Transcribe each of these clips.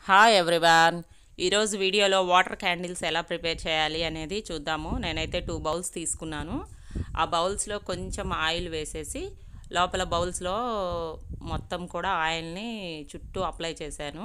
hi everyone ఈరోజు వీడియోలో water candles ఎలా ప్రిపేర్ చేయాలి అనేది చూద్దాము నేనైతే టూ బౌల్స్ తీసుకున్నాను ఆ బౌల్స్లో కొంచెం ఆయిల్ వేసేసి లోపల బౌల్స్లో మొత్తం కూడా ఆయిల్ని చుట్టూ అప్లై చేశాను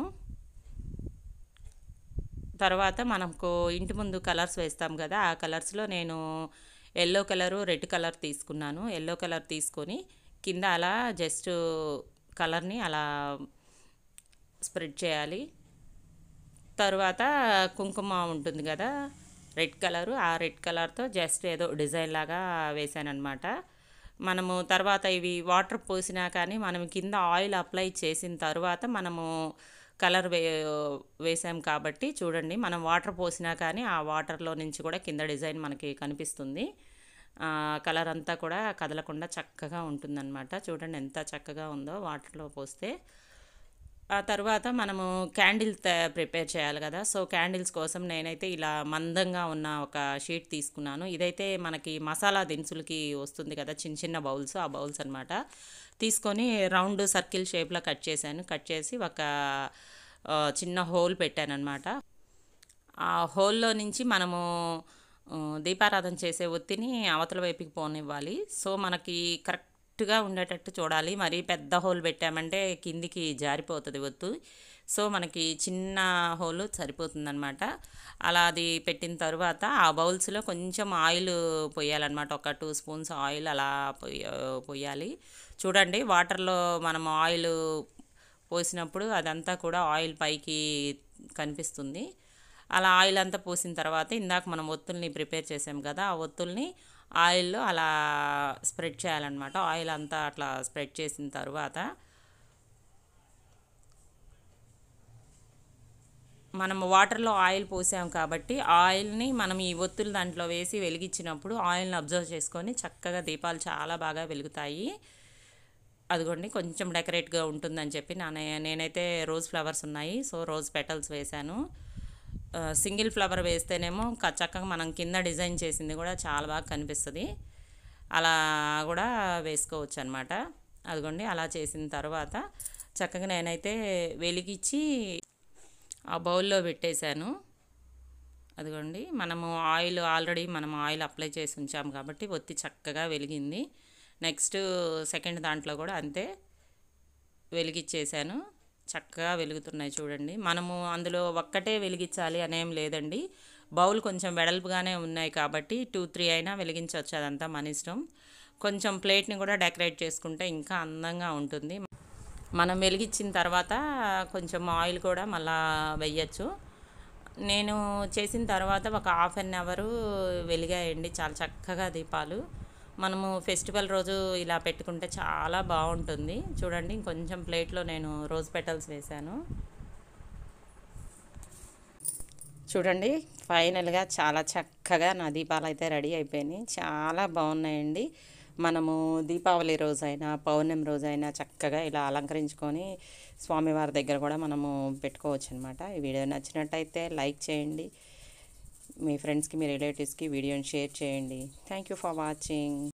తర్వాత మనకు ఇంటి ముందు కలర్స్ వేస్తాం కదా ఆ కలర్స్లో నేను ఎల్లో కలరు రెడ్ కలర్ తీసుకున్నాను ఎల్లో కలర్ తీసుకొని కింద అలా జస్ట్ కలర్ని అలా స్ప్రెడ్ చేయాలి తర్వాత కుంకుమ ఉంటుంది కదా రెడ్ కలరు ఆ రెడ్ కలర్తో జస్ట్ ఏదో డిజైన్ లాగా వేసానమాట మనము తర్వాత ఇవి వాటర్ పోసినా కానీ మనం కింద ఆయిల్ అప్లై చేసిన తర్వాత మనము కలర్ వే వేసాం కాబట్టి చూడండి మనం వాటర్ పోసినా కానీ ఆ వాటర్లో నుంచి కూడా కింద డిజైన్ మనకి కనిపిస్తుంది కలర్ అంతా కూడా కదలకుండా చక్కగా ఉంటుందన్నమాట చూడండి ఎంత చక్కగా ఉందో వాటర్లో పోస్తే ఆ తర్వాత మనము క్యాండిల్ ప్రిపేర్ చేయాలి కదా సో క్యాండిల్స్ కోసం నేనైతే ఇలా మందంగా ఉన్న ఒక షీట్ తీసుకున్నాను ఇదైతే మనకి మసాలా దినుసులకి వస్తుంది కదా చిన్న చిన్న బౌల్స్ ఆ బౌల్స్ అనమాట తీసుకొని రౌండ్ సర్కిల్ షేప్లో కట్ చేశాను కట్ చేసి ఒక చిన్న హోల్ పెట్టానమాట ఆ హోల్లో నుంచి మనము దీపారాధన చేసే ఒత్తిని అవతల వైపుకి పోనివ్వాలి సో మనకి కరెక్ట్ కరెక్ట్గా ఉండేటట్టు చూడాలి మరీ పెద్ద హోల్ పెట్టామంటే కిందికి జారిపోతుంది వద్దు సో మనకి చిన్న హోల్ సరిపోతుందన్నమాట అలా అది పెట్టిన తర్వాత ఆ బౌల్స్లో కొంచెం ఆయిల్ పోయాలన్నమాట ఒక టూ స్పూన్స్ ఆయిల్ అలా పోయాలి చూడండి వాటర్లో మనం ఆయిల్ పోసినప్పుడు అదంతా కూడా ఆయిల్ పైకి కనిపిస్తుంది అలా ఆయిల్ అంతా పోసిన తర్వాత ఇందాక మనం ఒత్తుల్ని ప్రిపేర్ చేసాం కదా ఆ ఒత్తుల్ని ఆయిల్లో అలా స్ప్రెడ్ చేయాలన్నమాట ఆయిల్ అంతా అట్లా స్ప్రెడ్ చేసిన తర్వాత మనం వాటర్లో ఆయిల్ పోసాం కాబట్టి ఆయిల్ని మనం ఈ ఒత్తులు దాంట్లో వేసి వెలిగించినప్పుడు ఆయిల్ని అబ్జర్వ్ చేసుకొని చక్కగా దీపాలు చాలా బాగా వెలుగుతాయి అదిగోండి కొంచెం డెకరేట్గా ఉంటుందని చెప్పి నా నేనైతే రోజ్ ఫ్లవర్స్ ఉన్నాయి సో రోజ్ పెటల్స్ వేశాను సింగిల్ ఫ్లవర్ వేస్తేనేమో చక్కగా మనం కింద డిజైన్ చేసింది కూడా చాలా బాగా కనిపిస్తుంది అలా కూడా వేసుకోవచ్చు అనమాట అదిగోండి అలా చేసిన తర్వాత చక్కగా నేనైతే వెలిగించి ఆ బౌల్లో పెట్టేశాను అదిగోండి మనము ఆయిల్ ఆల్రెడీ మనం ఆయిల్ అప్లై చేసి ఉంచాము కాబట్టి ఒత్తి చక్కగా వెలిగింది నెక్స్ట్ సెకండ్ దాంట్లో కూడా అంతే వెలిగించేసాను చక్కగా వెలుగుతున్నాయి చూడండి మనము అందులో ఒక్కటే వెలిగించాలి అనేం లేదండి బౌల్ కొంచెం వెడల్పుగానే ఉన్నాయి కాబట్టి టూ త్రీ అయినా వెలిగించవచ్చు అదంతా మన ఇష్టం కొంచెం ప్లేట్ని కూడా డెకరేట్ చేసుకుంటే ఇంకా అందంగా ఉంటుంది మనం వెలిగించిన తర్వాత కొంచెం ఆయిల్ కూడా మళ్ళా వెయ్యచ్చు నేను చేసిన తర్వాత ఒక హాఫ్ అన్ అవరు వెలిగాయండి చాలా చక్కగా దీపాలు మనము ఫెస్టివల్ రోజు ఇలా పెట్టుకుంటే చాలా బాగుంటుంది చూడండి ఇంకొంచెం ప్లేట్లో నేను రోజ్ పెటల్స్ వేశాను చూడండి ఫైనల్గా చాలా చక్కగా నా దీపాలు అయితే రెడీ అయిపోయినాయి చాలా బాగున్నాయండి మనము దీపావళి రోజైనా పౌర్ణమి రోజైనా చక్కగా ఇలా అలంకరించుకొని స్వామివారి దగ్గర కూడా మనము పెట్టుకోవచ్చు అనమాట ఈ వీడియో నచ్చినట్టయితే లైక్ చేయండి మీ ఫ్రెండ్స్కి మీ రిలేటివ్స్కి వీడియోని షేర్ చేయండి థ్యాంక్ యూ ఫర్ వాచింగ్